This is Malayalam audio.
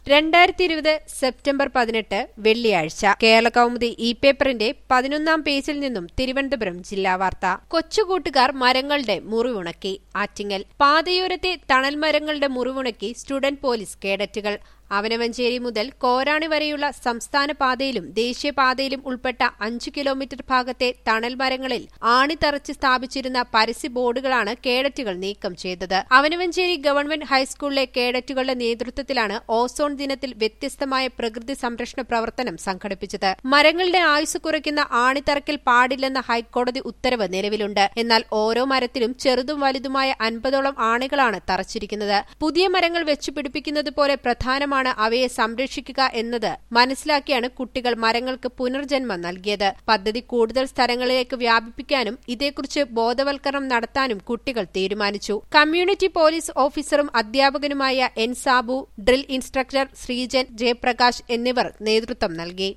രണ്ടായിരത്തി ഇരുപത് സെപ്റ്റംബർ പതിനെട്ട് വെള്ളിയാഴ്ച കേരള കൗമുദി ഇ പേപ്പറിന്റെ പതിനൊന്നാം പേജിൽ നിന്നും തിരുവനന്തപുരം ജില്ലാ വാർത്ത കൊച്ചുകൂട്ടുകാർ മരങ്ങളുടെ മുറിവുണക്കി ആറ്റിങ്ങൽ പാതയോരത്തെ തണൽ മരങ്ങളുടെ മുറിവുണക്കി സ്റ്റുഡന്റ് പോലീസ് കേഡറ്റുകൾ അവനവഞ്ചേരി മുതൽ കോരാണി വരെയുള്ള സംസ്ഥാന പാതയിലും ദേശീയപാതയിലും ഉൾപ്പെട്ട അഞ്ചു കിലോമീറ്റർ ഭാഗത്തെ തണൽ മരങ്ങളിൽ ആണിത്തറച്ച് സ്ഥാപിച്ചിരുന്ന പരസ്യ ബോർഡുകളാണ് കേഡറ്റുകൾ നീക്കം ചെയ്തത് അവനവഞ്ചേരി ഗവൺമെന്റ് ഹൈസ്കൂളിലെ കേഡറ്റുകളുടെ നേതൃത്വത്തിലാണ് ഓസോൺ ദിനത്തിൽ വ്യത്യസ്തമായ പ്രകൃതി സംരക്ഷണ പ്രവർത്തനം സംഘടിപ്പിച്ചത് മരങ്ങളുടെ ആയുസ് കുറയ്ക്കുന്ന ആണിത്തറക്കൽ പാടില്ലെന്ന ഹൈക്കോടതി ഉത്തരവ് നിലവിലുണ്ട് എന്നാൽ ഓരോ മരത്തിലും ചെറുതും വലുതുമായ അൻപതോളം ആണികളാണ് തറച്ചിരിക്കുന്നത് പുതിയ മരങ്ങൾ വെച്ചുപിടിപ്പിക്കുന്നത് പോലെ പ്രധാനമാണ് അവയെ സംരക്ഷിക്കുക എന്നത് മനസ്സിലാക്കിയാണ് കുട്ടികൾ മരങ്ങൾക്ക് പുനർജന്മം നൽകിയത് പദ്ധതി കൂടുതൽ സ്ഥലങ്ങളിലേക്ക് വ്യാപിപ്പിക്കാനും ഇതേക്കുറിച്ച് ബോധവൽക്കരണം നടത്താനും കുട്ടികൾ തീരുമാനിച്ചു കമ്മ്യൂണിറ്റി പോലീസ് ഓഫീസറും അധ്യാപകനുമായ N Sabu drill instructor Sreejan Jayaprakash എന്നിവർ നേതൃത്വം നൽകി